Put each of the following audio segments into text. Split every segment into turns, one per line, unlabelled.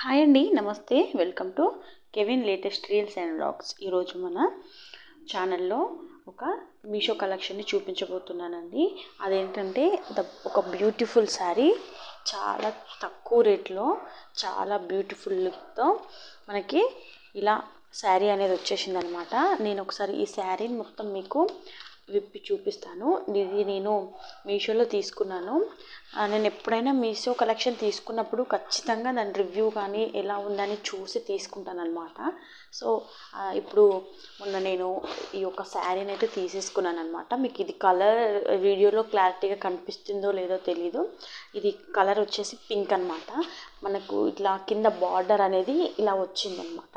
hi అండి నమస్తే welcome to Kevin latest reels and vlogs ఈరోజు మన ఛానల్లో ఒక మీషో కలెక్షన్ని చూపించబోతున్నానండి అదేంటంటే ద ఒక బ్యూటిఫుల్ శారీ చాలా తక్కువ రేట్లో చాలా బ్యూటిఫుల్ లుక్తో మనకి ఇలా శారీ అనేది వచ్చేసింది అనమాట నేను ఒకసారి ఈ శారీని మొత్తం మీకు విప్పి చూపిస్తాను ఇది నేను మీషోలో తీసుకున్నాను ఆ, నేను ఎప్పుడైనా మీషో కలెక్షన్ తీసుకున్నప్పుడు ఖచ్చితంగా దాని రివ్యూ కానీ ఎలా ఉందని చూసి తీసుకుంటాను అనమాట సో ఆ, ఇప్పుడు మొన్న నేను ఈ యొక్క శారీని అయితే తీసేసుకున్నాను అనమాట మీకు ఇది కలర్ వీడియోలో క్లారిటీగా కనిపిస్తుందో లేదో తెలీదు ఇది కలర్ వచ్చేసి పింక్ అనమాట మనకు ఇట్లా కింద బార్డర్ అనేది ఇలా వచ్చిందనమాట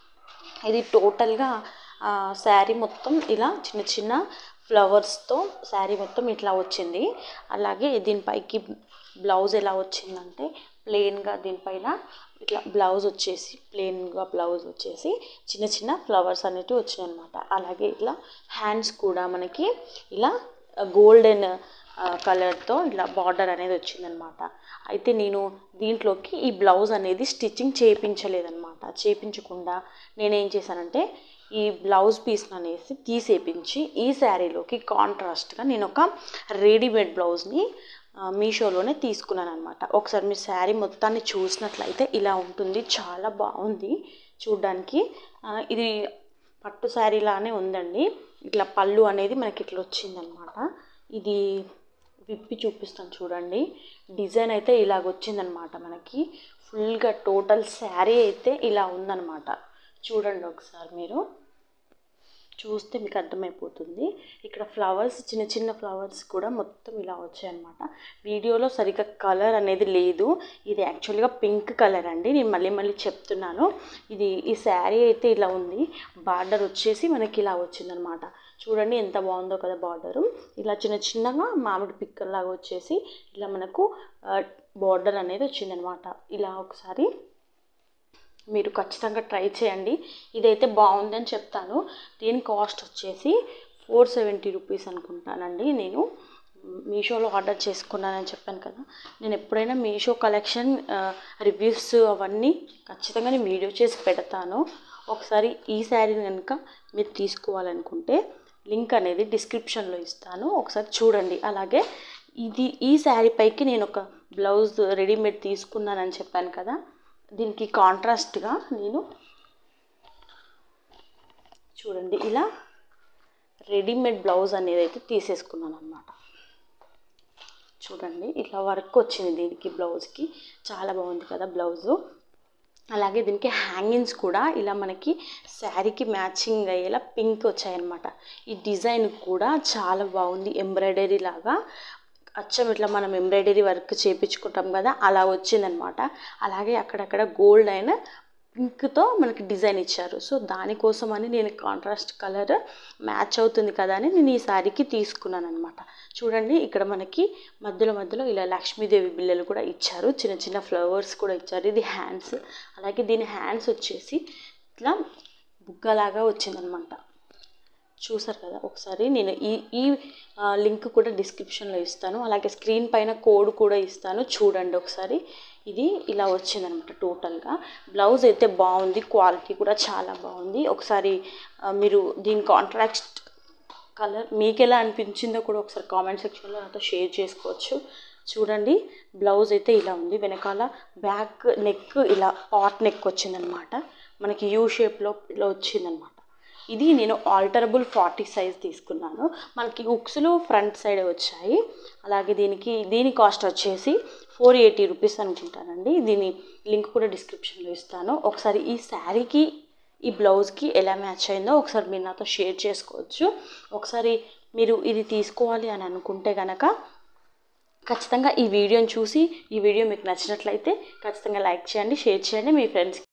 ఇది టోటల్గా శారీ మొత్తం ఇలా చిన్న చిన్న ఫ్లవర్స్తో శారీ మొత్తం ఇట్లా వచ్చింది అలాగే దీనిపైకి బ్లౌజ్ ఎలా వచ్చిందంటే ప్లెయిన్గా దీనిపైన ఇట్లా బ్లౌజ్ వచ్చేసి ప్లెయిన్గా బ్లౌజ్ వచ్చేసి చిన్న చిన్న ఫ్లవర్స్ అనేటివి వచ్చినాయి అనమాట అలాగే ఇట్లా హ్యాండ్స్ కూడా మనకి ఇలా గోల్డెన్ కలర్తో ఇలా బార్డర్ అనేది వచ్చిందనమాట అయితే నేను దీంట్లోకి ఈ బ్లౌజ్ అనేది స్టిచ్చింగ్ చేయించలేదన్నమాట చేయించకుండా నేనేం చేశానంటే ఈ బ్లౌజ్ పీస్ అనేసి తీసేపించి ఈ శారీలోకి కాంట్రాస్ట్గా నేను ఒక రెడీమేడ్ బ్లౌజ్ని ఆ, మీషోలోనే తీసుకున్నాను అనమాట ఒకసారి మీ శారీ మొత్తాన్ని చూసినట్లయితే ఇలా ఉంటుంది చాలా బాగుంది చూడ్డానికి ఆ, ఇది పట్టు శారీ లానే ఉందండి ఇట్లా పళ్ళు అనేది మనకి ఇట్లా వచ్చిందనమాట ఇది విప్పి చూపిస్తాను చూడండి డిజైన్ అయితే ఇలాగ వచ్చిందనమాట మనకి ఫుల్గా టోటల్ శారీ అయితే ఇలా ఉందన్నమాట చూడండి ఒకసారి మీరు చూస్తే మీకు అర్థమైపోతుంది ఇక్కడ ఫ్లవర్స్ చిన్న చిన్న ఫ్లవర్స్ కూడా మొత్తం ఇలా వచ్చాయన్నమాట వీడియోలో సరిగ్గా కలర్ అనేది లేదు ఇది యాక్చువల్గా పింక్ కలర్ అండి నేను మళ్ళీ మళ్ళీ చెప్తున్నాను ఇది ఈ శారీ అయితే ఇలా ఉంది బార్డర్ వచ్చేసి మనకి ఇలా వచ్చిందనమాట చూడండి ఎంత బాగుందో కదా బార్డరు ఇలా చిన్న చిన్నగా మామిడి పిక్కల్లాగా వచ్చేసి ఇలా మనకు బార్డర్ అనేది వచ్చిందనమాట ఇలా ఒకసారి మీరు ఖచ్చితంగా ట్రై చేయండి ఇదైతే బాగుందని చెప్తాను దీని కాస్ట్ వచ్చేసి ఫోర్ సెవెంటీ రూపీస్ అనుకుంటానండి నేను మీషోలో ఆర్డర్ చేసుకున్నానని చెప్పాను కదా నేను ఎప్పుడైనా మీషో కలెక్షన్ రివ్యూస్ అవన్నీ ఖచ్చితంగా నేను వీడియో చేసి పెడతాను ఒకసారి ఈ శారీని కనుక మీరు తీసుకోవాలనుకుంటే లింక్ అనేది డిస్క్రిప్షన్లో ఇస్తాను ఒకసారి చూడండి అలాగే ఇది ఈ శారీ పైకి నేను ఒక బ్లౌజ్ రెడీమేడ్ తీసుకున్నానని చెప్పాను కదా దీనికి కాంట్రాస్ట్గా నేను చూడండి ఇలా రెడీమేడ్ బ్లౌజ్ అనేది అయితే తీసేసుకున్నాను అనమాట చూడండి ఇట్లా వర్క్ వచ్చింది దీనికి బ్లౌజ్కి చాలా బాగుంది కదా బ్లౌజు అలాగే దీనికి హ్యాంగింగ్స్ కూడా ఇలా మనకి శారీకి మ్యాచింగ్ అయ్యేలా పింక్ వచ్చాయన్నమాట ఈ డిజైన్ కూడా చాలా బాగుంది ఎంబ్రాయిడరీ లాగా అచ్చం ఇట్లా మనం ఎంబ్రాయిడరీ వర్క్ చేయించుకుంటాం కదా అలా వచ్చిందనమాట అలాగే అక్కడక్కడ గోల్డ్ అయిన పింక్తో మనకి డిజైన్ ఇచ్చారు సో దానికోసం అని నేను కాంట్రాస్ట్ కలర్ మ్యాచ్ అవుతుంది కదా అని నేను ఈ శారీకి తీసుకున్నాను అనమాట చూడండి ఇక్కడ మనకి మధ్యలో మధ్యలో ఇలా లక్ష్మీదేవి బిళ్ళలు కూడా ఇచ్చారు చిన్న చిన్న ఫ్లవర్స్ కూడా ఇచ్చారు ఇది హ్యాండ్స్ అలాగే దీని హ్యాండ్స్ వచ్చేసి ఇట్లా బుగ్గలాగా వచ్చిందనమాట చూసారు కదా ఒకసారి నేను ఈ ఈ ఆ, లింక్ కూడా డిస్క్రిప్షన్లో ఇస్తాను అలాగే స్క్రీన్ పైన కోడ్ కూడా ఇస్తాను చూడండి ఒకసారి ఇది ఇలా వచ్చిందనమాట టోటల్గా బ్లౌజ్ అయితే బాగుంది క్వాలిటీ కూడా చాలా బాగుంది ఒకసారి ఆ, మీరు దీని కాంట్రాక్ట్ కలర్ మీకు ఎలా అనిపించిందో కూడా ఒకసారి కామెంట్ సెక్షన్లో నాతో షేర్ చేసుకోవచ్చు చూడండి బ్లౌజ్ అయితే ఇలా ఉంది వెనకాల బ్యాక్ నెక్ ఇలా పాట్ నెక్ వచ్చిందనమాట మనకి యూ షేప్లో ఇలా వచ్చిందనమాట ఇది నేను ఆల్టరబుల్ ఫార్టీ సైజ్ తీసుకున్నాను మనకి ఉక్స్లు ఫ్రంట్ సైడ్ వచ్చాయి అలాగే దీనికి దీని కాస్ట్ వచ్చేసి ఫోర్ ఎయిటీ రూపీస్ అనుకుంటానండి దీని లింక్ కూడా డిస్క్రిప్షన్లో ఇస్తాను ఒకసారి ఈ శారీకి ఈ బ్లౌజ్కి ఎలా మ్యాచ్ అయిందో ఒకసారి మీరు నాతో షేర్ చేసుకోవచ్చు ఒకసారి మీరు ఇది తీసుకోవాలి అని అనుకుంటే కనుక ఖచ్చితంగా ఈ వీడియోని చూసి ఈ వీడియో మీకు నచ్చినట్లయితే ఖచ్చితంగా లైక్ చేయండి షేర్ చేయండి మీ ఫ్రెండ్స్కి